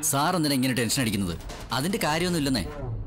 Sir എന്തിനാ ഇങ്ങനെ tension അടിക്കുന്നത് അതിന്റെ കാര്യമൊന്നുമില്ലെന്നേ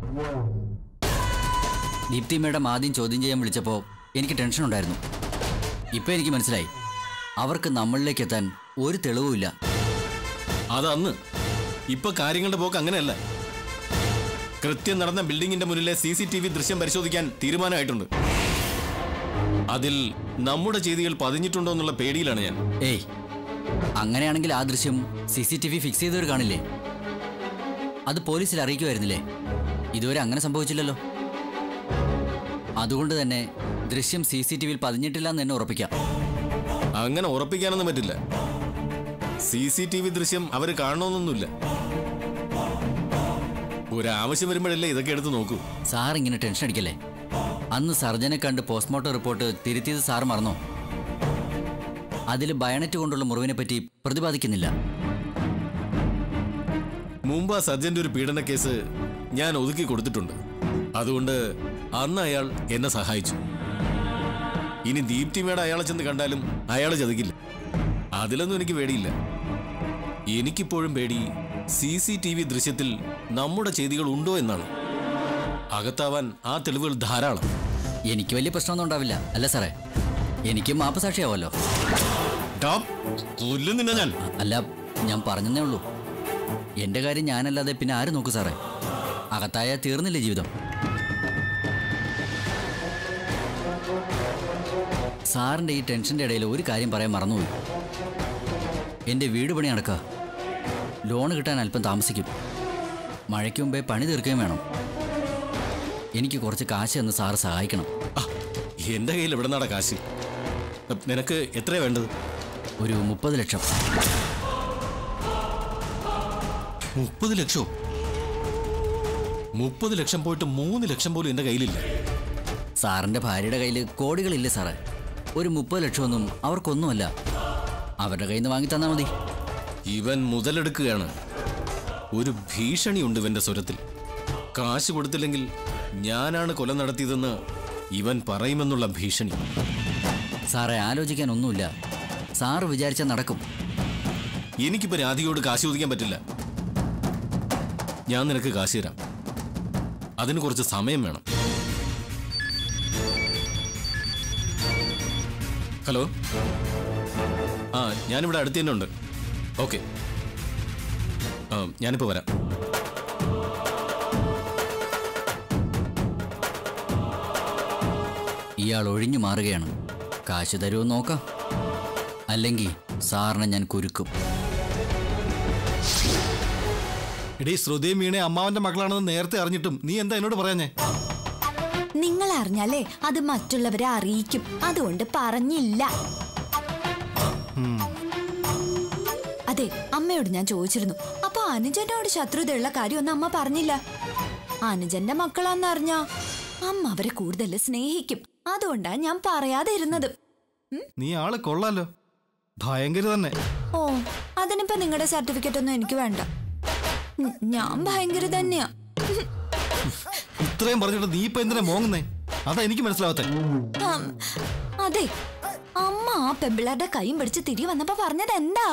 ദീപ്തി മേഡം ആദ്യം ചോദ്യം ചെയ്യാൻ വിളിച്ചപ്പോൾ എനിക്ക് ടെൻഷൻ ഉണ്ടായിരുന്നു ഇപ്പം എനിക്ക് മനസ്സിലായി അവർക്ക് നമ്മളിലേക്ക് എത്താൻ ഒരു തെളിവുമില്ല അത് അന്ന് ഇപ്പൊ കാര്യങ്ങളുടെ പോക്ക് അങ്ങനെയല്ല കൃത്യം നടന്ന ബിൽഡിങ്ങിന്റെ മുന്നിലെ സി സി ടി വി ദൃശ്യം പരിശോധിക്കാൻ തീരുമാനമായിട്ടുണ്ട് അതിൽ നമ്മുടെ ചെയ്തികൾ പതിഞ്ഞിട്ടുണ്ടോ എന്നുള്ള പേടിയിലാണ് ഞാൻ ഏയ് അങ്ങനെയാണെങ്കിൽ ആ ദൃശ്യം C C T V fix ചെയ്തവർ കാണില്ലേ അത് പോലീസിൽ അറിയിക്കുമായിരുന്നില്ലേ ഇതുവരെ അങ്ങനെ സംഭവിച്ചില്ലല്ലോ അതുകൊണ്ട് തന്നെ ദൃശ്യം സി സി ടി വിയിൽ പതിഞ്ഞിട്ടില്ല എന്ന് തന്നെ ഉറപ്പിക്കാം അങ്ങനെ ഉറപ്പിക്കാനൊന്നും പറ്റില്ല സി സി ടി വി ദൃശ്യം അവർ കാണണമെന്നൊന്നുമില്ല ഒരാവശ്യം വരുമ്പോഴല്ലേ ഇതൊക്കെ എടുത്ത് നോക്കൂ സാർ ഇങ്ങനെ ടെൻഷൻ അടിക്കല്ലേ അന്ന് സർജനെ കണ്ട് പോസ്റ്റ്മോർട്ടം റിപ്പോർട്ട് തിരുത്തിയത് സാർ മറന്നോ അതിൽ ബയണറ്റ് കൊണ്ടുള്ള മുറിവിനെ പറ്റി പ്രതിപാദിക്കുന്നില്ല മുമ്പ് ആ സർജന്റെ ഒരു പീഡന കേസ് ഞാൻ ഒതുക്കി കൊടുത്തിട്ടുണ്ട് അതുകൊണ്ട് അന്ന് അയാൾ എന്നെ സഹായിച്ചു ഇനി ദീപ്തി മേട അയാളെ ചെന്ന് കണ്ടാലും അയാളെ ചതിക്കില്ല അതിലൊന്നും എനിക്ക് പേടിയില്ല എനിക്കിപ്പോഴും പേടി സി സി ടി വി ദൃശ്യത്തിൽ നമ്മുടെ ചെയ്തികൾ ഉണ്ടോ എന്നാണ് അകത്താവാൻ ആ തെളിവുകൾ ധാരാളം എനിക്ക് വലിയ പ്രശ്നമൊന്നും ഉണ്ടാവില്ല അല്ല സാറേ എനിക്ക് മാപ്പ് സാക്ഷിയാവല്ലോ ഡാം, കൊല്ലുന്നില്ല ഞാൻ അല്ല ഞാൻ പറഞ്ഞതേ ഉള്ളൂ എൻ്റെ കാര്യം ഞാനല്ലാതെ പിന്നെ ആര് നോക്കൂ സാറേ അകത്തായ തീർന്നില്ലേ ജീവിതം സാറിൻ്റെ ഈ ടെൻഷൻ്റെ ഇടയിൽ ഒരു കാര്യം പറയാൻ മറന്നുപോയി എൻ്റെ വീട് പണി നടക്കുക ലോൺ കിട്ടാൻ അല്പം താമസിക്കും മഴയ്ക്ക് മുമ്പേ പണി തീർക്കുകയും വേണം എനിക്ക് കുറച്ച് കാശ് തന്ന് സാറ് സഹായിക്കണം ആ, എന്റെ കയ്യിൽ എവിടെ നടാ കാശ് നിനക്ക് എത്രയാ വേണ്ടത് ഒരു മുപ്പത് ലക്ഷം മുപ്പത് ലക്ഷോ മുപ്പത് ലക്ഷം പോയിട്ട് മൂന്ന് ലക്ഷം പോലും എന്റെ കയ്യിലില്ല സാറിന്റെ ഭാര്യയുടെ കയ്യിൽ കോടികളില്ലേ സാറേ ഒരു മുപ്പത് ലക്ഷമൊന്നും അവർക്കൊന്നുമല്ല അവരുടെ കയ്യിൽ നിന്ന് വാങ്ങി തന്നാൽ മതി ഇവൻ മുതലെടുക്കുകയാണ് ഒരു ഭീഷണിയുണ്ട് ഇവന്റെ സ്വരത്തിൽ കാശ് കൊടുത്തില്ലെങ്കിൽ ഞാനാണ് കൊല നടത്തിയതെന്ന് ഇവൻ പറയുമെന്നുള്ള ഭീഷണി സാറേ ആലോചിക്കാൻ ഒന്നുമില്ല സാറ് വിചാരിച്ചാൽ നടക്കും എനിക്കിപ്പോ രാധികയോട് കാശ് ചോദിക്കാൻ പറ്റില്ല ഞാൻ നിനക്ക് കാശ് തരാം അതിന് കുറച്ച് സമയം വേണം ഹലോ ആ ഞാനിവിടെ അടുത്ത് തന്നെ ഉണ്ട് ഓക്കെ ആ ഞാനിപ്പോൾ വരാം ഇയാൾ ഒഴിഞ്ഞു മാറുകയാണ് കാശ് തരുമോ നോക്കാം അല്ലെങ്കിൽ സാറിനെ ഞാൻ കുരുക്കും എടീ ശ്രുതിയും വീണെ അമ്മാവന്റെ മകളാണെന്ന് നേരത്തെ അറിഞ്ഞിട്ടും നീ എന്താ എന്നോട് പറയാഞ്ഞേ നിങ്ങൾ അറിഞ്ഞാലേ അത് മറ്റുള്ളവരെ അറിയിക്കും അതുകൊണ്ട് പറഞ്ഞില്ല അതെ അമ്മയോട് ഞാൻ ചോദിച്ചിരുന്നു അപ്പൊ അനുജനോട് ശത്രുതയുള്ള കാര്യമൊന്നും അമ്മ പറഞ്ഞില്ല അനുജന്റെ മക്കളാന്ന് അറിഞ്ഞാ അമ്മ അവരെ കൂടുതൽ സ്നേഹിക്കും അതുകൊണ്ടാ ഞാൻ പറയാതെ ഇരുന്നത് നീ ആള് കൊള്ളാലോ ഭയങ്കര തന്നെ ഓ അതിനിപ്പോ നിങ്ങളുടെ സർട്ടിഫിക്കറ്റ് ഒന്നും എനിക്ക് വേണ്ട ഉം, ഞാൻ ഭയങ്കര തന്നെയാ ഇത്രയും പറഞ്ഞിട്ട് നീ ഇപ്പൊ എന്തിനാ മോങ്ങുന്നേ അതാ എനിക്ക് മനസ്സിലാവത്തെ ആം, അതെ അമ്മ ആ പെമ്പിള്ളാരുടെ കൈയും പിടിച്ച് തിരികെ വന്നപ്പോ പറഞ്ഞത് എന്താ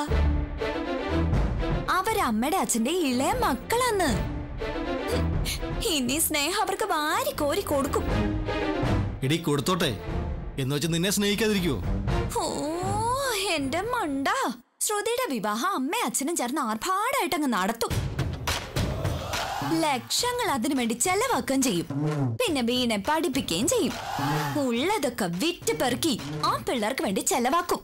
അവരമ്മയുടെ അച്ഛന്റെ ഇളയ മക്കളാന്ന് ഹും, ഇനി സ്നേഹം അവർക്ക് വാരി കോരി കൊടുക്കും എടീ കൊടുത്തോട്ടെ എന്ന് വെച്ച് നിന്നെ സ്നേഹിക്കാതിരിക്കുവോ ഓ എന്റെ മണ്ട ശ്രുതിയുടെ വിവാഹം അമ്മയും അച്ഛനും ചേർന്ന് ആർഭാടായിട്ട് അങ്ങ് നടത്തും ലക്ഷങ്ങൾ അതിനു വേണ്ടി ചെലവാക്കുകയും ചെയ്യും പിന്നെ വീണെ പഠിപ്പിക്കുകയും ചെയ്യും ഉള്ളതൊക്കെ വിറ്റ് പെറുക്കി ആ പിള്ളേർക്ക് വേണ്ടി ചെലവാക്കും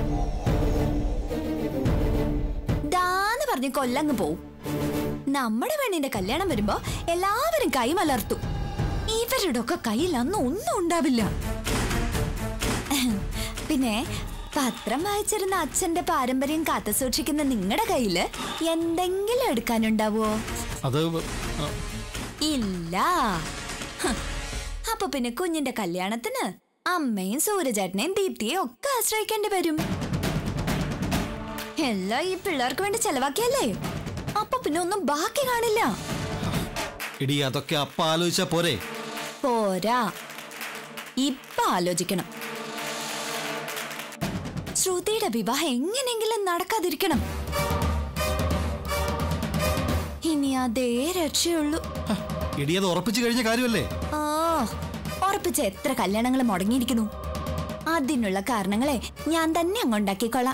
ദാന്ന് പറഞ്ഞ് കൊല്ലങ്ങ് പോവും നമ്മുടെ പെണ്ണിന്റെ കല്യാണം വരുമ്പോ എല്ലാവരും കൈ മലർത്തും ഇവരുടെ ഒക്കെ കയ്യിൽ അന്ന് ഒന്നും ഉണ്ടാവില്ല പിന്നെ പത്രം വായിച്ചിരുന്ന അച്ഛന്റെ പാരമ്പര്യം കാത്തു സൂക്ഷിക്കുന്ന നിങ്ങളുടെ കയ്യില് എന്തെങ്കിലും എടുക്കാനുണ്ടാവോ അത് ആ, ഇല്ല ഹ്. അപ്പൊ പിന്നെ കുഞ്ഞിന്റെ കല്യാണത്തിന് അമ്മയും സൂരജേട്ടനെയും ദീപ്തിയെയും ഒക്കെ ആശ്രയിക്കേണ്ടി വരും എല്ലാം ഈ പിള്ളേർക്ക് വേണ്ടി ചെലവാക്കിയല്ലേ അപ്പൊ പിന്നെ ഒന്നും ബാക്കി കാണില്ല എടീ അതൊക്കെ അപ്പ ആലോചിച്ചാ പോരെ പോരാ ഇപ്പൊ ആലോചിക്കണം ശ്രുതിയുടെ വിവാഹം എങ്ങനെയെങ്കിലും നടക്കാതിരിക്കണം ഇനി അതേ രക്ഷയുള്ളൂ ഹ, എടി അത് ഉറപ്പിച്ചു കഴിഞ്ഞ കാര്യമല്ലേ ആ ഉറപ്പിച്ച എത്ര കല്യാണങ്ങൾ മുടങ്ങിയിരിക്കുന്നു അതിനുള്ള കാരണങ്ങളെ ഞാൻ തന്നെ അങ്ങ് ഉണ്ടാക്കിക്കൊള്ളാം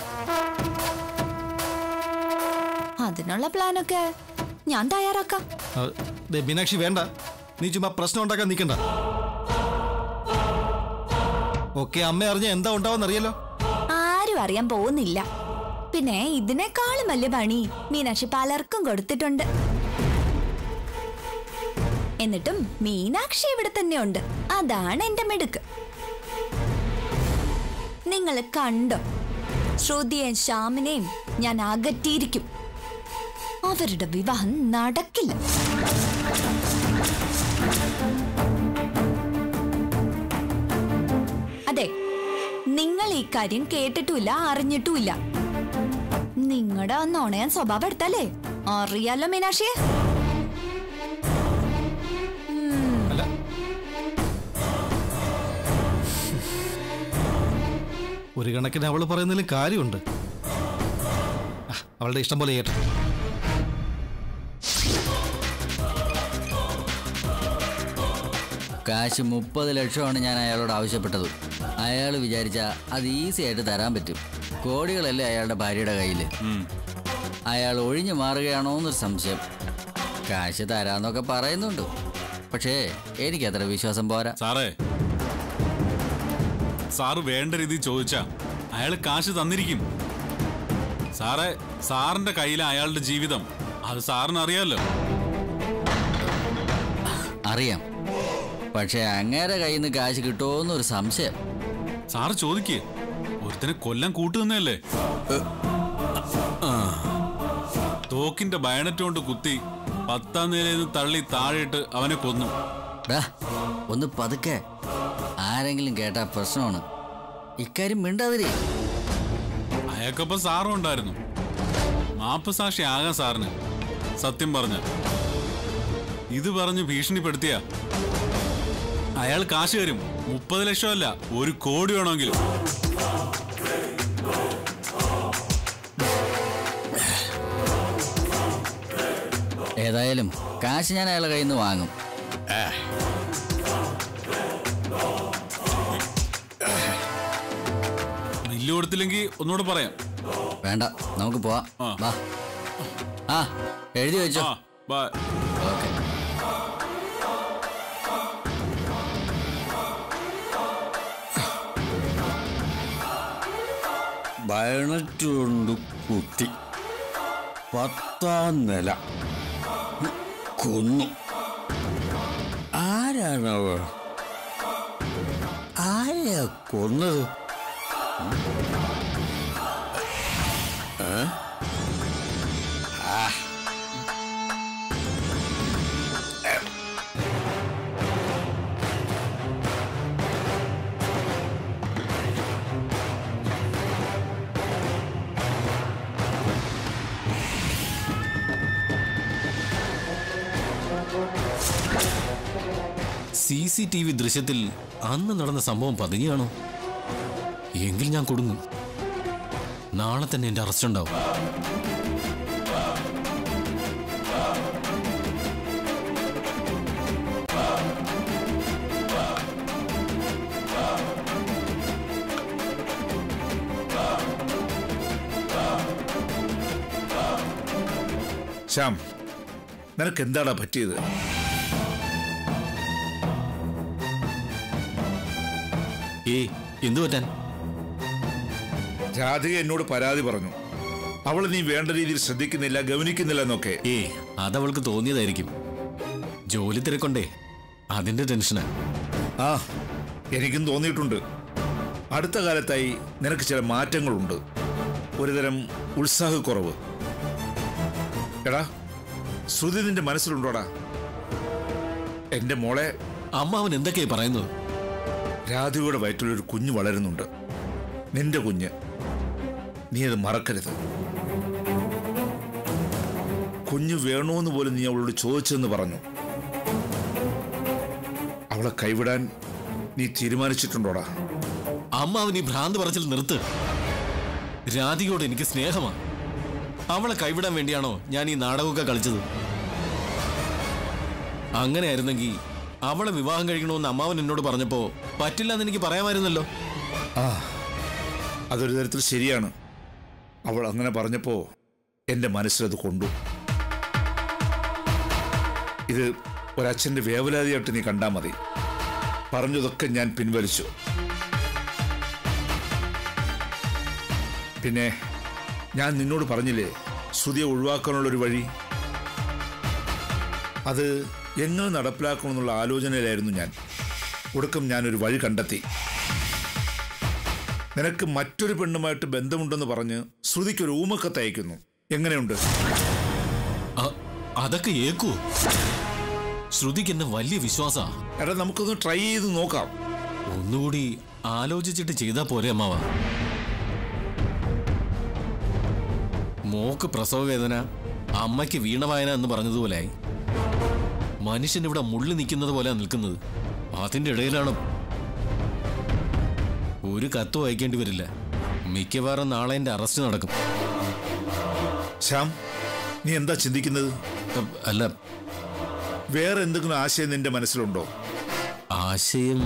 അതിനുള്ള പ്ലാനൊക്കെ ഞാൻ തയ്യാറാക്കാം ആ, ദേ, മീനാക്ഷി വേണ്ട നീ ചുമ്മാ പ്രശ്നം ഉണ്ടാക്കാൻ നിൽക്കണ്ട ഓക്കെ അമ്മ അറിഞ്ഞ എന്താ ഉണ്ടാവുന്ന അറിയാലോ ആരും അറിയാൻ പോകുന്നില്ല പിന്നെ ഇതിനേക്കാളും വലിയ പണി മീനാക്ഷി പലർക്കും കൊടുത്തിട്ടുണ്ട് എന്നിട്ടും മീനാക്ഷി ഇവിടെ തന്നെയുണ്ട് അതാണ് എന്റെ മിടുക്ക് നിങ്ങൾ കണ്ടോ ശ്രുതിയെയും ശ്യാമിനെയും ഞാൻ അകറ്റിയിരിക്കും അവരുടെ വിവാഹം നടക്കില്ല അതെ നിങ്ങൾ ഈ കാര്യം കേട്ടിട്ടുമില്ല അറിഞ്ഞിട്ടുമില്ല നിങ്ങളുടെ ആ നുണയാൻ സ്വഭാവം എടുത്തല്ലേ അറിയാലോ മീനാക്ഷിയെ അല്ല ഒരു കണക്കിന് അവള് പറയുന്നതിലും കാര്യമുണ്ട് ആ, അവളുടെ ഇഷ്ടം പോലെ ചെയ്യട്ടെ കാശ് മുപ്പത് ലക്ഷമാണ് ഞാൻ അയാളോട് ആവശ്യപ്പെട്ടത് അയാൾ വിചാരിച്ച അത് ഈസി ആയിട്ട് തരാൻ പറ്റും കോടികളല്ലേ അയാളുടെ ഭാര്യയുടെ കയ്യിൽ അയാൾ ഒഴിഞ്ഞു മാറുകയാണോ എന്നൊരു സംശയം കാശ് തരാന്നൊക്കെ പറയുന്നുണ്ട് പക്ഷേ എനിക്കത്ര വിശ്വാസം പോരാ സാറേ സാറ് വേണ്ട രീതിയിൽ ചോദിച്ചാ അയാൾ കാശ് തന്നിരിക്കും സാറേ സാറിന്റെ കയ്യിലെ അയാളുടെ ജീവിതം അത് സാറിന് അറിയാലോ അറിയാം പക്ഷേ അങ്ങേരെ കയ്യിൽ നിന്ന് കാശ് കിട്ടുമോന്നൊരു സംശയം സാറ് ചോദിക്കേ ഒരുത്തനെ കൊല്ലം കൂട്ടുതന്നെയല്ലേ തോക്കിന്റെ ബയണറ്റ് കൊണ്ട് കുത്തി പത്താം നിലയിൽ നിന്ന് തള്ളി താഴെയിട്ട് അവനെ കൊന്നു ഡാ ഒന്ന് പതുക്കെ ആരെങ്കിലും കേട്ടാ പ്രശ്നമാണ് ഇക്കാര്യം മിണ്ടാതിരി അയാൾക്കൊപ്പം സാറും ഉണ്ടായിരുന്നു മാപ്പ് സാക്ഷി ആകാം സാറിന് സത്യം പറഞ്ഞ ഇത് പറഞ്ഞ് ഭീഷണിപ്പെടുത്തിയ അയാൾ കാശ് തരും മുപ്പത് ലക്ഷമല്ല ഒരു കോടി വേണമെങ്കിലും ഏതായാലും കാശ് ഞാൻ അയാളെ കയ്യിൽ നിന്ന് വാങ്ങും ബില്ല് കൊടുത്തില്ലെങ്കിൽ ഒന്നുകൂടെ പറയാം വേണ്ട നമുക്ക് പോവാം ആ. വാ ആ എഴുതി വെച്ചോ ആ ബൈ ഓക്കെ ബയണറ്റ് കൊണ്ട് കുത്തി പത്താം നില കൊന്നു ആരാണവർ ആരെയാ കൊന്നത് ഏ? ആ. സി സി ടി വി ദൃശ്യത്തിൽ അന്ന് നടന്ന സംഭവം പതുങ്ങിയാണോ എങ്കിൽ ഞാൻ കൊടുങ്ങും നാളെ തന്നെ എന്റെ അറസ്റ്റ് ഉണ്ടാവും ശ്യാം നിനക്ക് എന്താടാ പറ്റിയത് ഏ എന്തു പറ്റാൻ രാധിക എന്നോട് പരാതി പറഞ്ഞു അവൾ നീ വേണ്ട രീതിയിൽ ശ്രദ്ധിക്കുന്നില്ല ഗവനിക്കുന്നില്ല എന്നൊക്കെ ഏ അതവൾക്ക് തോന്നിയതായിരിക്കും ജോലി തിരക്കൊണ്ടേ അതിന്റെ ടെൻഷനാ ആ എനിക്കും തോന്നിയിട്ടുണ്ട് അടുത്ത കാലത്തായി നിനക്ക് ചില മാറ്റങ്ങളുണ്ട് ഒരുതരം ഉത്സാഹക്കുറവ് എടാ ശ്രുതി നിന്റെ മനസ്സിലുണ്ടോടാ എന്റെ മോളെ അമ്മാവൻ എന്തൊക്കെയാ പറയുന്നത് രാധികയുടെ വയറ്റിലൊരു കുഞ്ഞ് വളരുന്നുണ്ട് നിന്റെ കുഞ്ഞ് നീ അത് മറക്കരുത് കുഞ്ഞ് വേണോന്ന് പോലും നീ അവളോട് ചോദിച്ചെന്ന് പറഞ്ഞു അവളെ കൈവിടാൻ നീ തീരുമാനിച്ചിട്ടുണ്ടോടാ അമ്മാവൻ ഈ ഭ്രാന്ത് പറച്ചിൽ നിർത്ത് രാധികയോട് എനിക്ക് സ്നേഹമാണ് അവളെ കൈവിടാൻ വേണ്ടിയാണോ ഞാൻ ഈ നാടകമൊക്കെ കളിച്ചത് അങ്ങനെയായിരുന്നെങ്കിൽ അവളെ വിവാഹം കഴിക്കണമെന്ന് അമ്മാവൻ എന്നോട് പറഞ്ഞപ്പോ പറ്റില്ല എന്ന് എനിക്ക് പറയാമായിരുന്നല്ലോ ആ അതൊരു തരത്തിൽ ശരിയാണ് അവൾ അങ്ങനെ പറഞ്ഞപ്പോൾ എൻ്റെ മനസ്സിലത് കൊണ്ടു ഇത് ഒരച്ഛൻ്റെ വേവലാതിയായിട്ട് നീ കണ്ടാൽ മതി പറഞ്ഞതൊക്കെ ഞാൻ പിൻവലിച്ചു പിന്നെ ഞാൻ നിന്നോട് പറഞ്ഞില്ലേ ശ്രുതിയെ ഒഴിവാക്കാനുള്ളൊരു വഴി അത് എങ്ങനെ നടപ്പിലാക്കണമെന്നുള്ള ആലോചനയിലായിരുന്നു ഞാൻ ഒടുക്കം ഞാനൊരു വഴി കണ്ടെത്തി നിനക്ക് മറ്റൊരു പെണ്ണുമായിട്ട് ബന്ധമുണ്ടെന്ന് പറഞ്ഞ് ശ്രുതിക്കൊരു ഊമക്കത്ത് അയക്കുന്നു എങ്ങനെയുണ്ട് അ- അതൊക്കെ ഏക്കൂ ശ്രുതിക്ക് എന്നെ വലിയ വിശ്വാസാ എടാ നമുക്കൊന്ന് ട്രൈ ചെയ്ത് നോക്കാം ഒന്നുകൂടി ആലോചിച്ചിട്ട് ചെയ്താ പോരെ അമ്മാവ മോക്ക് പ്രസവ വേദന അമ്മയ്ക്ക് വീണവായന എന്ന് പറഞ്ഞതുപോലെയായി മനുഷ്യൻ ഇവിടെ മുള്ളി നിൽക്കുന്നത് പോലെ നിൽക്കുന്നത് അതിന്റെ ഇടയിലാണ് ഒരു കത്ത് വായിക്കേണ്ടി വരില്ല മിക്കവാറും നാളെ എന്റെ അറസ്റ്റ് നടക്കും ശ്യാം നീ എന്താ ചിന്തിക്കുന്നത് അ- അല്ല വേറെ എന്തെങ്കിലും ആശയം നിന്റെ മനസ്സിലുണ്ടോ ആശയം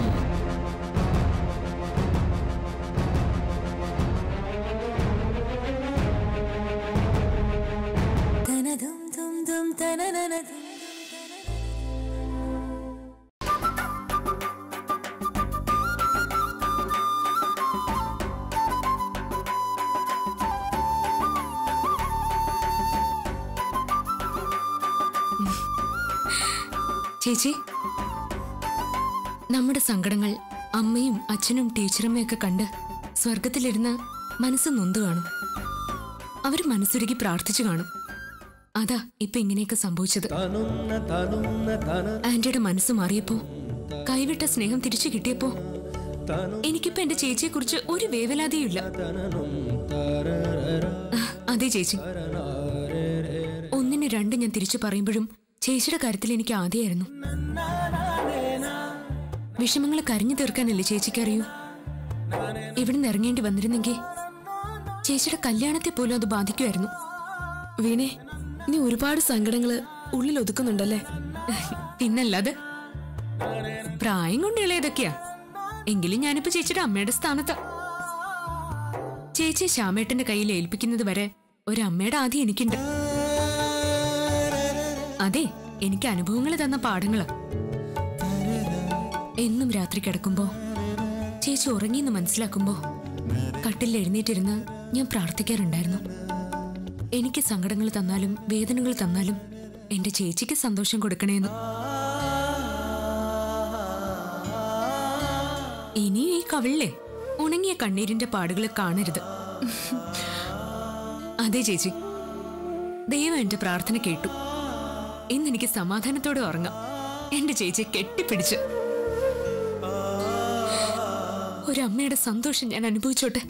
ചേച്ചി നമ്മുടെ സങ്കടങ്ങൾ അമ്മയും അച്ഛനും ടീച്ചറമ്മയൊക്കെ കണ്ട് സ്വർഗത്തിലിരുന്ന് മനസ്സ് നൊന്തു കാണും അവർ മനസ്സുരുകി പ്രാർത്ഥിച്ചു കാണും അതാ ഇപ്പൊ ഇങ്ങനെയൊക്കെ സംഭവിച്ചത് ആന്റിയുടെ മനസ്സ് മാറിയപ്പോ കൈവിട്ട സ്നേഹം തിരിച്ചു കിട്ടിയപ്പോ എനിക്കിപ്പോ എന്റെ ചേച്ചിയെ കുറിച്ച് ഒരു വേവലാതിയുമില്ല ആ, അതെ ചേച്ചി ഒന്നിന് രണ്ട് ഞാൻ തിരിച്ചു പറയുമ്പോഴും ചേച്ചിയുടെ കാര്യത്തിൽ എനിക്ക് ആദ്യമായിരുന്നു വിഷമങ്ങൾ കരഞ്ഞു തീർക്കാനല്ലേ ചേച്ചിക്ക് അറിയൂ ഇവിടുന്ന് ഇറങ്ങേണ്ടി വന്നിരുന്നെങ്കിൽ ചേച്ചിയുടെ കല്യാണത്തെ പോലും അത് ബാധിക്കുമായിരുന്നു വീണേ നീ ഒരുപാട് സങ്കടങ്ങള് ഉള്ളിൽ ഒതുക്കുന്നുണ്ടല്ലേ പിന്നല്ലാതെ പ്രായം കൊണ്ട് ഇളയതൊക്കെയാ എങ്കിലും ഞാനിപ്പോ ചേച്ചിയുടെ അമ്മയുടെ സ്ഥാനത്താ ചേച്ചിയെ ശ്യാമേട്ടന്റെ കയ്യിൽ ഏൽപ്പിക്കുന്നത് വരെ ഒരമ്മയുടെ ആദ്യം എനിക്കുണ്ട് അതെ എനിക്ക് അനുഭവങ്ങൾ തന്ന പാഠങ്ങളാ എന്നും രാത്രി കിടക്കുമ്പോ ചേച്ചി ഉറങ്ങിയെന്ന് മനസ്സിലാക്കുമ്പോ കട്ടിൽ എഴുന്നേറ്റിരുന്ന് ഞാൻ പ്രാർത്ഥിക്കാറുണ്ടായിരുന്നു എനിക്ക് സങ്കടങ്ങൾ തന്നാലും വേദനകൾ തന്നാലും എന്റെ ചേച്ചിക്ക് സന്തോഷം കൊടുക്കണേന്ന് ഇനി ഈ കവിളിലെ ഉണങ്ങിയ കണ്ണീരിന്റെ പാടുകൾ കാണരുത് അതെ ചേച്ചി ദൈവം എന്റെ പ്രാർത്ഥന കേട്ടു ഇന്ന് എനിക്ക് സമാധാനത്തോടെ ഉറങ്ങാം എന്റെ ചേച്ചിയെ കെട്ടിപ്പിടിച്ച് ഒരമ്മയുടെ സന്തോഷം ഞാൻ അനുഭവിച്ചോട്ടെ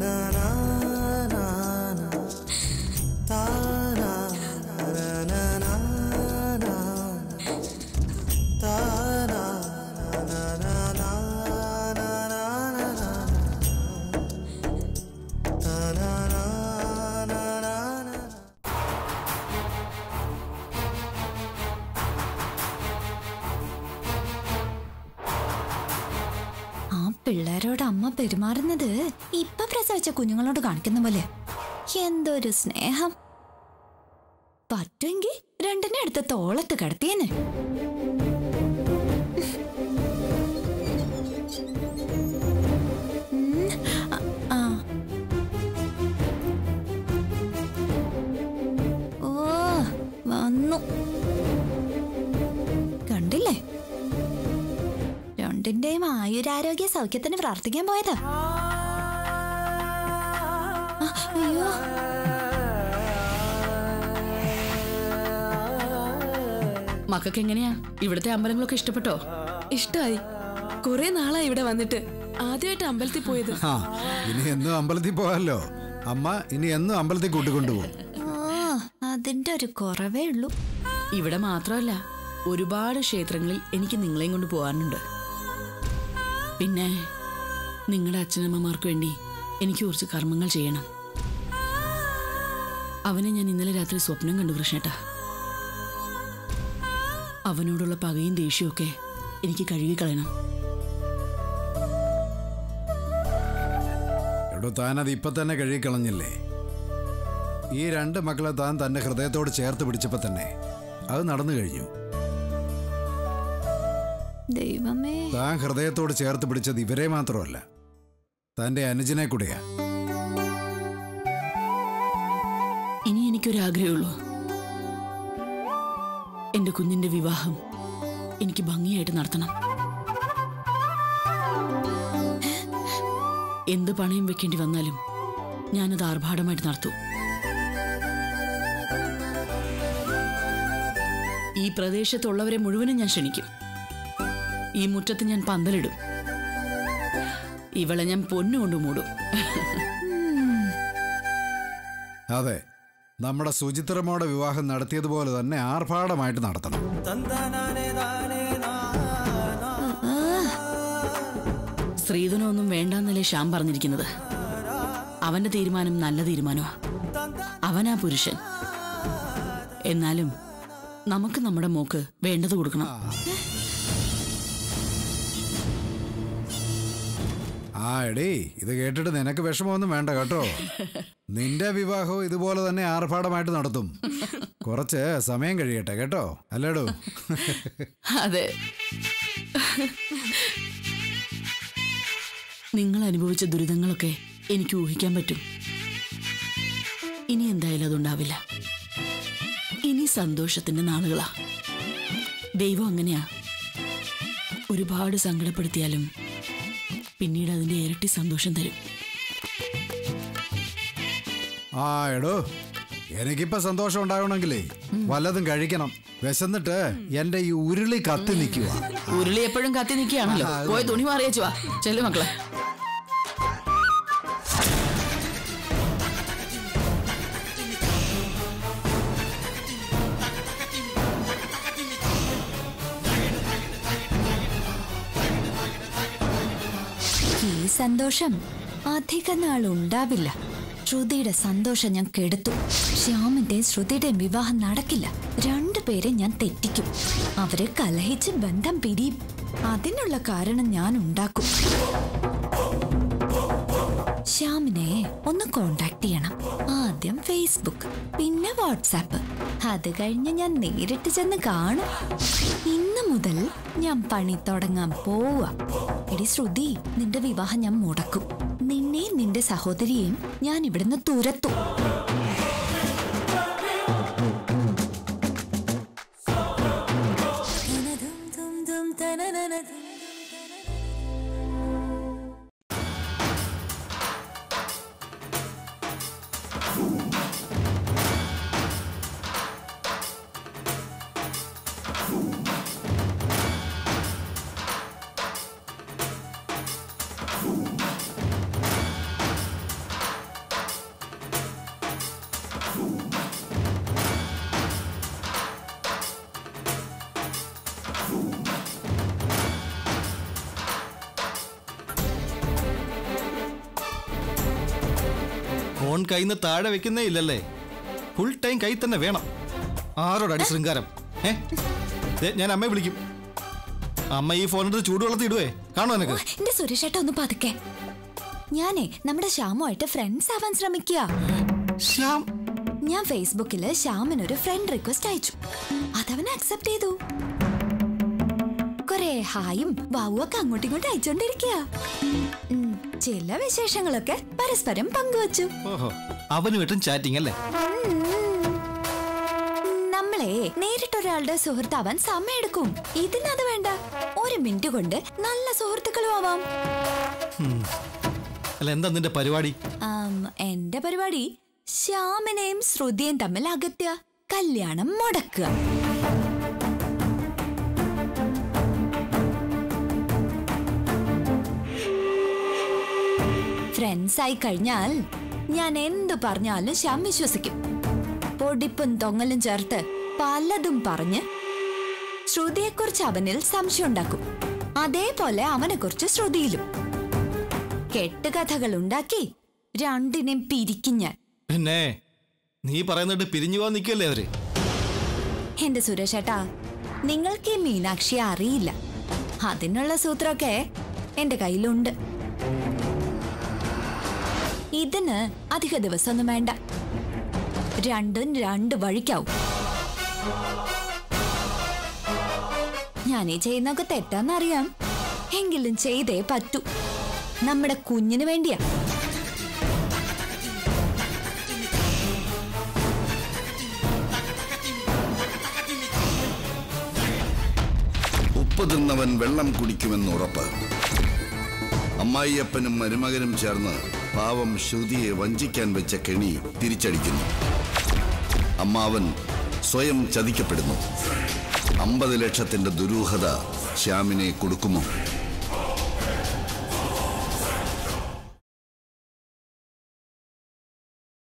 ആ പിള്ളേരോട് അമ്മ പെരുമാറുന്നത് ഇപ്പൊ പ്രസവിച്ച കുഞ്ഞുങ്ങളോട് കാണിക്കുന്ന പോലെ എന്തൊരു സ്നേഹം പറ്റുമെങ്കിൽ രണ്ടിനെ എടുത്ത് തോളത്ത് കിടത്തിയേനെ ഉം, ആ, ആ. ഓ വന്നു കണ്ടില്ലേ രണ്ടിന്റെയും ആയുരാരോഗ്യ സൗഖ്യത്തിന് പ്രാർത്ഥിക്കാൻ പോയതാ ആ, അയ്യോ മക്കൾക്ക് എങ്ങനെയാ ഇവിടുത്തെ അമ്പലങ്ങളൊക്കെ ഇഷ്ടപ്പെട്ടോ ഇഷ്ടായി കുറെ നാളായി ഇവിടെ വന്നിട്ട് ആദ്യമായിട്ട് അമ്പലത്തിൽ പോയത് ആ ഇനി എന്നും അമ്പലത്തിൽ പോകാമല്ലോ അമ്മ ഇനി എന്നും അമ്പലത്തിൽ കൂട്ടിക്കൊണ്ടുപോകും ആ അതിന്റെ ഒരു കുറവേ ഉള്ളൂ ഇവിടെ മാത്രമല്ല ഒരുപാട് ക്ഷേത്രങ്ങളിൽ എനിക്ക് നിങ്ങളെയും കൊണ്ട് പോകാനുണ്ട് പിന്നെ നിങ്ങളുടെ അച്ഛനമ്മമാർക്ക് വേണ്ടി എനിക്ക് കുറച്ച് കർമ്മങ്ങൾ ചെയ്യണം അവനെ ഞാൻ ഇന്നലെ രാത്രി സ്വപ്നം കണ്ടു കൃഷ്ണേട്ടാ അവനോടുള്ള പകയും ദേഷ്യമൊക്കെ എനിക്ക് കഴുകിക്കളയണം എടോ താനത് ഇപ്പൊ തന്നെ കഴുകിക്കളഞ്ഞില്ലേ ഈ രണ്ട് മക്കളെ താൻ തന്റെ ഹൃദയത്തോട് ചേർത്ത് പിടിച്ചപ്പോ തന്നെ അത് നടന്നു കഴിഞ്ഞു ദൈവമേ താൻ ഹൃദയത്തോട് ചേർത്ത് പിടിച്ചത് ഇവരെ മാത്രമല്ല തന്റെ അനുജനെ കൂടെയാ ഇനി എനിക്കൊരാഗ്രഹമുള്ളൂ എന്റെ കുഞ്ഞിന്റെ വിവാഹം എനിക്ക് ഭംഗിയായിട്ട് നടത്തണം എന്ത് പണയം വെക്കേണ്ടി വന്നാലും ഞാനത് ആർഭാടമായിട്ട് നടത്തും ഈ പ്രദേശത്തുള്ളവരെ മുഴുവനും ഞാൻ ക്ഷണിക്കും ഈ മുറ്റത്ത് ഞാൻ പന്തലിടും ഇവളെ ഞാൻ പൊന്നുകൊണ്ട് മൂടും അതെ നമ്മുടെ സുചിത്രമ്മയുടെ വിവാഹം നടത്തിയതുപോലെ തന്നെ ആർഭാടമായിട്ട് നടത്തണം സ്ത്രീധനമൊന്നും വേണ്ടെന്നല്ലേ ശ്യാം പറഞ്ഞിരിക്കുന്നത് അവന്റെ തീരുമാനം നല്ല തീരുമാനമാ അവനാ പുരുഷൻ എന്നാലും നമുക്ക് നമ്മുടെ മോക്ക് വേണ്ടത് കൊടുക്കണം ആ എടീ ഇത് കേട്ടിട്ട് നിനക്ക് വിഷമമൊന്നും വേണ്ട കേട്ടോ നിന്റെ വിവാഹവും ഇതുപോലെ തന്നെ ആർഭാടമായിട്ട് നടത്തും കുറച്ച് സമയം കഴിയട്ടെ കേട്ടോ അല്ലേടോ അതെ നിങ്ങൾ അനുഭവിച്ച ദുരിതങ്ങളൊക്കെ എനിക്ക് ഊഹിക്കാൻ പറ്റും ഇനി എന്തായാലും അതുണ്ടാവില്ല ഇനി സന്തോഷത്തിന്റെ നാളുകളാ ദൈവം അങ്ങനെയാ ഒരുപാട് സങ്കടപ്പെടുത്തിയാലും പിന്നീട് അതിന്റെ ഇരട്ടി സന്തോഷം തരും ആ എടോ എനിക്കിപ്പോ സന്തോഷം ഉണ്ടാവണമെങ്കിലേ വല്ലതും കഴിക്കണം വിശന്നിട്ട് എന്റെ ഈ ഉരുളി കത്തി നിൽക്കുക ഉരുളി എപ്പോഴും കത്തി നിൽക്കുകയാണല്ലോ പോയി തുണി മാറിയച്ചു വാ ചെല്ലു മക്കളെ ഈ സന്തോഷം അധിക നാൾ ഉണ്ടാവില്ല ശ്രുതിയുടെ സന്തോഷം ഞാൻ കെടുത്തു ശ്യാമിന്റെയും ശ്രുതിയുടെയും വിവാഹം നടക്കില്ല രണ്ടുപേരെ ഞാൻ തെറ്റിക്കും അവരെ കലഹിച്ച് ബന്ധം പിരിയും അതിനുള്ള കാരണം ഞാൻ ഉണ്ടാക്കും ശ്യാമിനെ ഒന്ന് കോണ്ടാക്ട് ചെയ്യണം ആദ്യം ഫേസ്ബുക്ക് പിന്നെ വാട്സാപ്പ് അത് കഴിഞ്ഞ് ഞാൻ നേരിട്ട് ചെന്ന് കാണും ഇന്ന് മുതൽ ഞാൻ പണി തുടങ്ങാൻ പോവാ എടി ശ്രുതി നിന്റെ വിവാഹം ഞാൻ മുടക്കും നിന്നെയും നിന്റെ സഹോദരിയെയും ഞാൻ ഇവിടുന്ന് തുരത്തും ഫോൺ കയ്യിൽ നിന്ന് താഴെ വെക്കുന്നേ ഇല്ലല്ലേ ഫുൾ ടൈം കൈ തന്നെ വേണം ആരോടടി ശൃംഗാരം ഏ ദേ, ഞാൻ അമ്മയെ വിളിക്കും അമ്മ ഈ ഫോൺ എടുത്ത് ചൂടുവെള്ളത്തിൽ ഇടുവേ കാണോ എനക്ക് എന്റെ സുരേഷേട്ട ഒന്ന് പതുക്കെ ഞാനേ നമ്മുടെ ശ്യാമുമായിട്ട് ഫ്രണ്ട്സ് ആവാൻ ശ്രമിക്കുക ശ്യാം ഞാൻ ഫേസ്ബുക്കില് ശ്യാമിനൊരു ഫ്രണ്ട് റിക്വസ്റ്റ് അയച്ചു അതവൻ അക്സെപ്റ്റ് ചെയ്തു കൊറേ ഹായും വാവും ഒക്കെ അങ്ങോട്ടും ഇങ്ങോട്ടും അയച്ചോണ്ടിരിക്കുക ചില വിശേഷങ്ങളൊക്കെ പരസ്പരം പങ്കുവച്ചു ഓഹോ അവനുമായിട്ടും ചാറ്റിംഗ് അല്ലേ നമ്മളെ നേരിട്ടൊരാളുടെ സുഹൃത്താവാൻ സമയമെടുക്കും ഇതിനത് വേണ്ട ഒരു മിനിറ്റ് കൊണ്ട് നല്ല സുഹൃത്തുക്കളും ആവാം അല്ല എന്താ നിന്റെ പരിപാടി ആം, എന്റെ പരിപാടി ശ്യാമിനെയും ശ്രുതിയും തമ്മിൽ അകറ്റുക കല്യാണം മുടക്കുക ഫ്രണ്ട്സ് ആയി കഴിഞ്ഞാൽ ഞാൻ എന്തു പറഞ്ഞാലും ശ്യാം വിശ്വസിക്കും പൊടിപ്പും തൊങ്ങലും ചേർത്ത് പലതും പറഞ്ഞ് ശ്രുതിയെക്കുറിച്ച് അവനിൽ സംശയം ഉണ്ടാക്കും അതേപോലെ അവനെക്കുറിച്ച് ശ്രുതിയിലും കെട്ടുകഥകൾ ഉണ്ടാക്കി രണ്ടിനെയും പിരിക്കും ഞാൻ പിന്നെ നീ പറയുന്നിട്ട് പിരിഞ്ഞു പോകാൻ നിൽക്കല്ലേ അവര് എന്റെ സുരേഷേട്ടാ നിങ്ങൾക്ക് ഈ മീനാക്ഷിയെ അറിയില്ല അതിനുള്ള സൂത്രമൊക്കെ എന്റെ കയ്യിലുണ്ട് ഇതിന് അധിക ദിവസമൊന്നും വേണ്ട രണ്ടും രണ്ട് വഴിക്കാവും ഞാനീ ചെയ്യുന്നൊക്കെ തെറ്റാന്നറിയാം എങ്കിലും ചെയ്തേ പറ്റൂ നമ്മുടെ കുഞ്ഞിന് വേണ്ടിയാ ഉപ്പ് തിന്നവൻ വെള്ളം കുടിക്കുമെന്ന് ഉറപ്പ് അമ്മായിയപ്പനും മരുമകനും ചേർന്ന് പാവം ശ്രുതിയെ വഞ്ചിക്കാൻ വെച്ച കെണി തിരിച്ചടിക്കുന്നു അമ്മാവൻ സ്വയം ചതിക്കപ്പെടുന്നു അമ്പത് ലക്ഷത്തിന്റെ ദുരൂഹത ശ്യാമിനെ കൊടുക്കുമോ